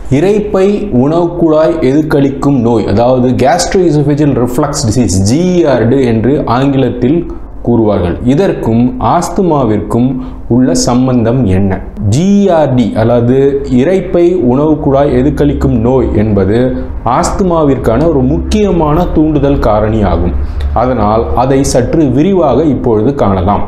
இரைப்பை உணவுக்குழாய் எதிர்கழிக்கும் நோய் அதாவது கேஸ்ட்ரோஇசோஃபேஜியல் ரிஃப்ளக்ஸ் டிசீஸ் ஜிஆர்டு என்று ஆங்கிலத்தில் கூறுவார்கள் இதற்கும் ஆஸ்துமாவிற்கும் உள்ள சம்பந்தம் என்ன ஜிஆர்டி அல்லது இரைப்பை உணவுக்குழாய் எதிர்கழிக்கும் நோய் என்பது ஆஸ்துமாவிற்கான ஒரு முக்கியமான தூண்டுதல் காரணி ஆகும் அதனால் அதை சற்று விரிவாக இப்பொழுது காணலாம்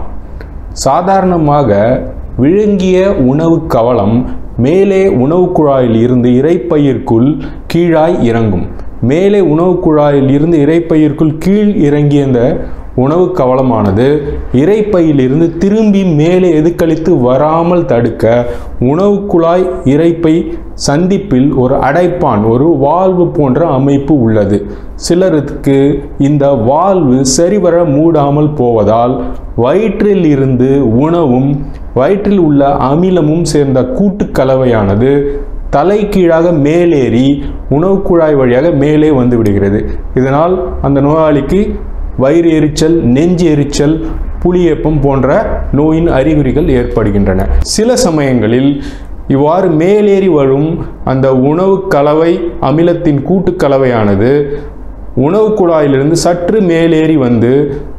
சாதாரணமாக விழுங்கிய உணவு கவலம் மேலே உணவு குழாயில் இருந்து இறைப்பையிற்குள் கீழாய் இறங்கும் மேலே உணவு குழாயில் இருந்து இறைப்பையிற்குள் கீழ் இறங்கிய இந்த உணவு கவலமானது இறைப்பையிலிருந்து திரும்பி மேலே எதுக்களித்து வராமல் தடுக்க உணவு குழாய் இறைப்பை சந்திப்பில் ஒரு அடைப்பான் ஒரு வால்வு போன்ற அமைப்பு உள்ளது சிலருக்கு இந்த வால்வு சரிவர மூடாமல் போவதால் வயிற்றில் இருந்து உணவும் வயிற்றில் உள்ள அமிலமும் சேர்ந்த கூட்டுக்கலவையானது தலை கீழாக மேலேறி உணவு குழாய் வழியாக மேலே வந்து விடுகிறது இதனால் அந்த நோயாளிக்கு வயிறு எரிச்சல் நெஞ்சு எரிச்சல் புளியேப்பம் போன்ற நோயின் அறிகுறிகள் ஏற்படுகின்றன சில சமயங்களில் இவ்வாறு மேலேறி வரும் அந்த உணவு கலவை அமிலத்தின் கூட்டுக்கலவையானது உணவு குழாயிலிருந்து சற்று மேலேறி வந்து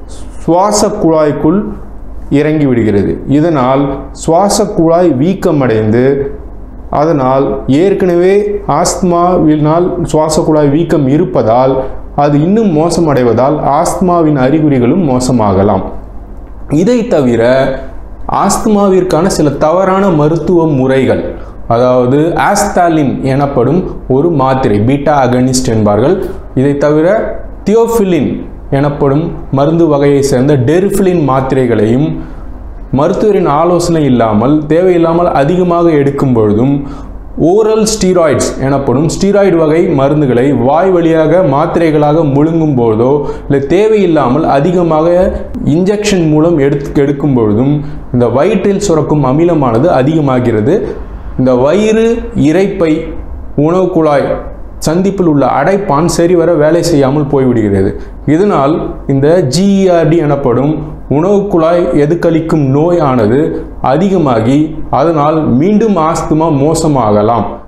சுவாச குழாய்க்குள் இறங்கி விடுகிறது இதனால் சுவாச குழாய் வீக்கமடைந்து அதனால் ஏற்கனவே ஆஸ்துமாவினால் சுவாச குழாய் வீக்கம் இருப்பதால் அது இன்னும் மோசமடைவதால் ஆஸ்துமாவின் அறிகுறிகளும் மோசமாகலாம் இதை தவிர ஆஸ்துமாவிற்கான சில தவறான மருத்துவ முறைகள் அதாவது ஆஸ்தாலின் எனப்படும் ஒரு மாத்திரை பீட்டா அகனிஸ்ட் என்பார்கள் இதை தவிர தியோஃபிலின் எனப்படும் மருந்து வகையை சேர்ந்த டெரிஃபிலின் மாத்திரைகளையும் மருத்துவரின் ஆலோசனை இல்லாமல் தேவையில்லாமல் அதிகமாக எடுக்கும் பொழுதும் ஓரல் ஸ்டீராய்ட்ஸ் எனப்படும் ஸ்டீராய்டு வகை மருந்துகளை வாய் வழியாக மாத்திரைகளாக முழுங்கும் போதோ இல்லை தேவையில்லாமல் அதிகமாக இன்ஜெக்ஷன் மூலம் எடுத்து எடுக்கும் பொழுதும் இந்த வயிற்றில் சுரக்கும் அமிலமானது அதிகமாகிறது இந்த வயிறு இரைப்பை உணவு குழாய் சந்திப்பில் உள்ள அடைப்பான் சரிவர வேலை செய்யாமல் போய்விடுகிறது இதனால் இந்த ஜிஇஆர்டி எனப்படும் உணவு குழாய் எதுக்களிக்கும் நோயானது அதிகமாகி அதனால் மீண்டும் ஆஸ்துமா மோசமாகலாம்